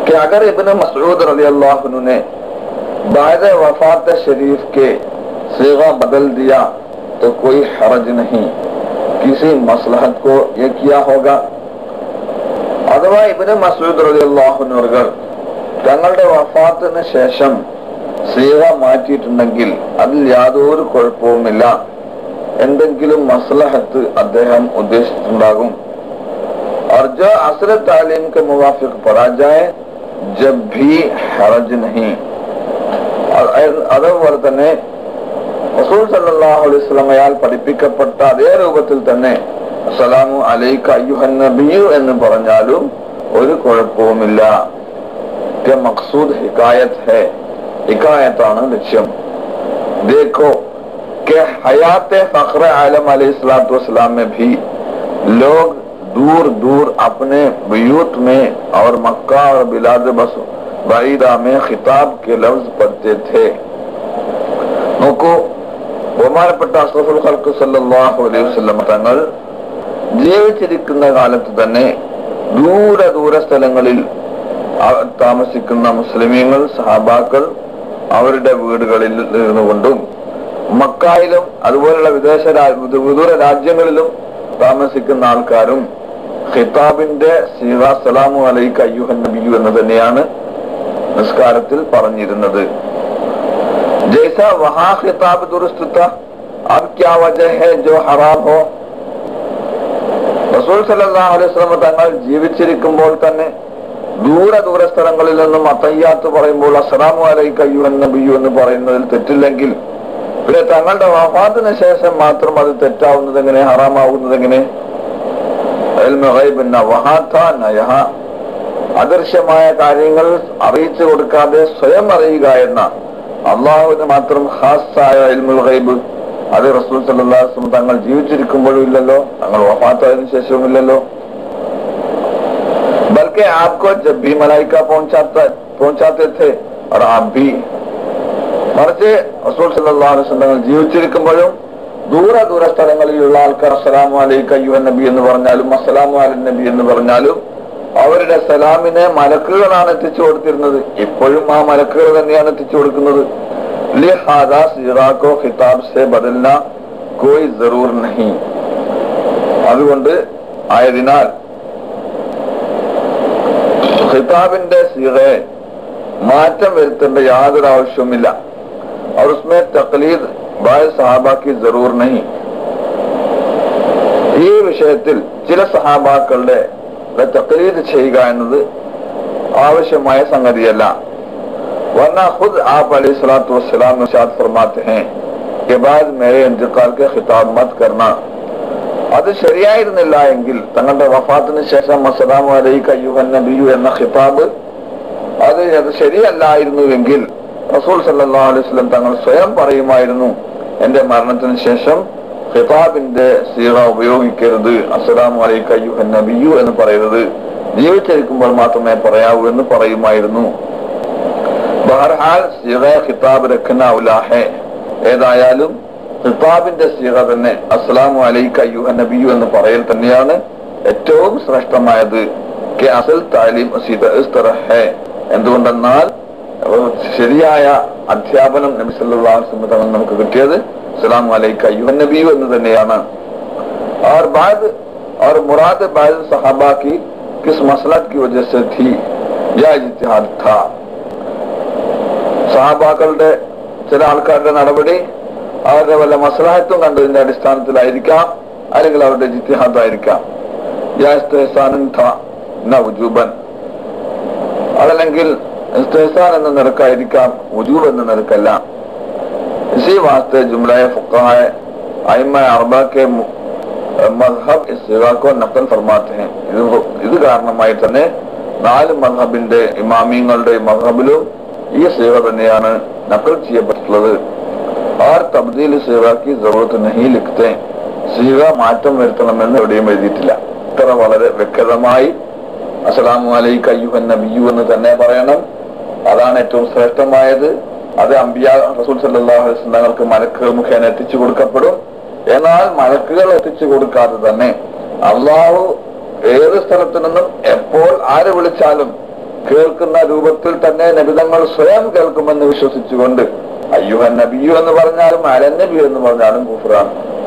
कि अगर इब्न मसऊद रजी अल्लाह ने बाद वफात शरीफ के सेगा बदल दिया तो कोई हरज नहीं किसी मसलहत को ये किया होगा അഥവാ ഇബിന് മസൂദ് റലി അള്ളാഹുനവർകൾ തങ്ങളുടെ വഫാത്തിന് ശേഷം സീറ മാറ്റിയിട്ടുണ്ടെങ്കിൽ അതിൽ യാതൊരു കുഴപ്പവുമില്ല എന്തെങ്കിലും മസ്ലഹത്ത് അദ്ദേഹം ഉദ്ദേശിച്ചിട്ടുണ്ടാകും और जो असल तालीम के मुवाफिक पढ़ा जाए जब भी हरज नहीं അതുപോലെ തന്നെ റസൂൽ സല്ലല്ലാഹു അലൈഹി വസല്ലം അയാൾ പഠിപ്പിക്കപ്പെട്ട അതേ രൂപത്തിൽ തന്നെ അസ്സലാമു അലൈക അയ്യുഹൻ നബിയു എന്ന് പറഞ്ഞാലും ഒരു കുഴപ്പവുമില്ല के मकसूद हिकायत है हिकायത്താണ് ലക്ഷ്യം देखो कि हयात फख्र आलम अलैहिस्सलाम में भी लोग दूर दूर अपने बयूत में और मक्का और बिलाद बस बईदा में खिताब के लफ्ज पढ़ते थे നോക്കൂ ബഹുമാനപ്പെട്ട അഷ്റഫുൽ ഖൽക്ക് സല്ലല്ലാഹു അലൈഹി വസല്ലം തങ്ങൾ ജീവിച്ചിരിക്കുന്ന കാലത്ത് തന്നെ ദൂര ദൂര സ്ഥലങ്ങളിൽ ആ- താമസിക്കുന്ന മുസ്ലിമീങ്ങൾ സഹാബാക്കൾ അവരുടെ വീടുകളിൽ ഇരുന്നുകൊണ്ടും മക്കായിലും അതുപോലുള്ള വിദേശ രാ- വിദൂ- വിദൂര രാജ്യങ്ങളിലും താമസിക്കുന്ന ആൾക്കാരും ഖിതാബിന്റെ സീറ സലാമു അലൈക്ക് അയ്യുഹൻ നബിയു എന്ന് തന്നെയാണ് നിസ്കാരത്തിൽ പറഞ്ഞിരുന്നത് जैसा वहाँ खिताब दुरुस्त था अब क्या वजह है जो हराम हो റസൂൽ സല്ലല്ലാഹു അലൈഹി വസല്ലം തങ്ങൾ ജീവിച്ചിരിക്കുമ്പോൾ തന്നെ ദൂര ദൂര സ്ഥലങ്ങളിൽ നിന്നും അത്തയ്യാത്ത് പറയുമ്പോൾ അസ്സലാമു അലൈക അയ്യുഹൻ നബിയു എന്ന് പറയുന്നതിൽ തെറ്റില്ലെങ്കിൽ പിന്നെ തങ്ങളുടെ വഫാത്തിന് ശേഷം മാത്രം അത് തെറ്റാവുന്നത് എങ്ങനെ ഹറാമാവുന്നത് എങ്ങനെ ഇൽമ ഗൈബ് ന വഹാ ഥാ ന യഹാ. അദൃശ്യമായ കാര്യങ്ങൾ അറിയിച്ചു കൊടുക്കാതെ സ്വയം അറിയുക എന്ന അള്ളാഹുവിന് മാത്രം ഖാസായ ഇൽമുൽ ഗൈബ് അത് റസൂൽ സല്ലല്ലാഹു അലൈഹി വസല്ലം തങ്ങൾ ജീവിച്ചിരിക്കുമ്പോഴും ഇല്ലല്ലോ തങ്ങൾ വഫാത്തായതിനു ശേഷവും ഇല്ലല്ലോ बल्कि आपको जब भी मलाइका पहुंचाता पहुंचाते थे और आप भी മറിച്ച് റസൂൽ സല്ലല്ലാഹു അലൈഹി വസല്ലം തങ്ങൾ ജീവിച്ചിരിക്കുമ്പോഴും ദൂര ദൂര സ്ഥലങ്ങളിലുള്ള ആൾക്കാർ അസ്സലാമു അലൈക അയ്യുഹൻ നബി എന്ന് പറഞ്ഞാലും അസ്സലാമു അലൻ നബി എന്ന് പറഞ്ഞാലും അവരുടെ സലാമിനെ മലക്കുകളാണ് എത്തിച്ചു കൊടുത്തിരുന്നത് ഇപ്പോഴും ആ മലക്കുകൾ തന്നെയാണ് എത്തിച്ചു കൊടുക്കുന്നത് ലിഹാദാ സിറാക്കോ ഖിതാബ് സെ ബദൽന കോയി ജറൂർ നഹി അതുകൊണ്ട് ആയതിനാൽ ഖിതാബിന്റെ സീറയെ മാറ്റം വരുത്തേണ്ട യാതൊരു ആവശ്യവുമില്ല और उसमें तकलीद बाय സഹാബ की जरूर नहीं ഈ വിഷയത്തിൽ ചില സഹാബാക്കളുടെ തക്ലീദ് ചെയ്യുക എന്നത് ആവശ്യമായ സംഗതിയല്ല वरना खुद आप अली सलात वसलाम इरशाद फरमाते हैं के बाद मेरे इंतकाल के खिताब मत करना അത് ശരിയായിരുന്നില്ല എങ്കിൽ തങ്ങളുടെ വഫാത്തിന് ശേഷം അസ്സലാമു അലൈക അയ്യുഹൻ നബിയു എന്ന ഖിതാബ് അത് അത് ശരിയല്ലായിരുന്നുവെങ്കിൽ റസൂൽ സല്ലല്ലാഹു അലൈഹി വസല്ലം തങ്ങൾ സ്വയം പറയുമായിരുന്നു എന്റെ മരണത്തിന് ശേഷം ഖിതാബിന്റെ സീറ ഉപയോഗിക്കരുത് അസ്സലാമു അലൈക അയ്യുഹൻ നബിയു എന്ന് പറയരുത് ജീവിച്ചിരിക്കുമ്പോൾ മാത്രമേ പറയാവൂ എന്ന് പറയുമായിരുന്നു ബഹർഹാൽ സീറ ഖിതാബ് രഖന ഉലാഹെ ഏതായാലും ഖിതാബിന്റെ സീറ തന്നെ അസ്സലാമു അലൈക അയ്യുഹൻ നബിയു എന്ന് പറയൽ തന്നെയാണ് ഏറ്റവും ശ്രേഷ്ഠമായത് കെ അസൽ താലീം സീത ഇസ് തറഹ് ഹെ എന്തുകൊണ്ടെന്നാൽ ശരിയായ അധ്യാപനം നബി സല്ലല്ലാഹു അലൈഹി വസല്ലം തങ്ങൾ നമുക്ക് കിട്ടിയത് അസ്സലാമു അലൈക അയ്യുഹൻ നബിയു എന്ന് തന്നെയാണ് और बाद और मुराद बाद सहाबा की किस मसलत की वजह से थी या इज्तिहाद था സഹാബാക്കളുടെ ചില ആൾക്കാരുടെ നടപടി അവരുടെ വല്ല മസലാഹത്വം കണ്ടതിന്റെ അടിസ്ഥാനത്തിലായിരിക്കാം അല്ലെങ്കിൽ അവരുടെ ജിത്തിഹാദായിരിക്കാം യാസ്തഹസാനൻ ഥ ന ഉജൂബൻ അതല്ലെങ്കിൽ ഇസ്തഹസാൻ എന്ന നിരക്കായിരിക്കാം ഉജൂബ് എന്ന നിരക്കല്ല इसी वास्ते जुमला फुकाए അയിമ അറബ के മദ്ഹബ് ഇസ് സിഗ കോ നഖൽ ഫർമാത്തെ हैं ഇത് ഇത് കാരണമായി തന്നെ നാല് മദ്ഹബിന്റെ ഇമാമിങ്ങളുടെ മദ്ഹബിലും ഈ സീറ തന്നെയാണ് നക്കൽ ചെയ്യപ്പെട്ടിട്ടുള്ളത് ആർ തബ്ദീൽ സീറക്ക് ജറൂറത്ത് നഹി ലിഖ്തെ സീറ മാറ്റം വരുത്തണമെന്ന് എവിടെയും എഴുതിയിട്ടില്ല ഇത്ര വളരെ വ്യക്തമായി അസ്സലാമു അലൈക അയ്യുഹൻ നബിയു എന്ന് തന്നെ പറയണം അതാണ് ഏറ്റവും ശ്രേഷ്ഠമായത് അത് അംബിയ റസൂൽ സല്ലല്ലാഹു അലൈഹി വസല്ലം തങ്ങൾക്ക് മലക്കുകൾ മുഖേന എത്തിച്ചു കൊടുക്കപ്പെടും എന്നാൽ മലക്കുകൾ എത്തിച്ചു കൊടുക്കാതെ തന്നെ അള്ളാഹു ഏത് സ്ഥലത്തു നിന്നും എപ്പോൾ ആര് വിളിച്ചാലും കേൾക്കുന്ന രൂപത്തിൽ തന്നെ നബിതങ്ങൾ സ്വയം കേൾക്കുമെന്ന് വിശ്വസിച്ചുകൊണ്ട് അയ്യുഹൻ നബിയു എന്ന് പറഞ്ഞാലും അലൻ നബി എന്ന് പറഞ്ഞാലും കുഫറാണ്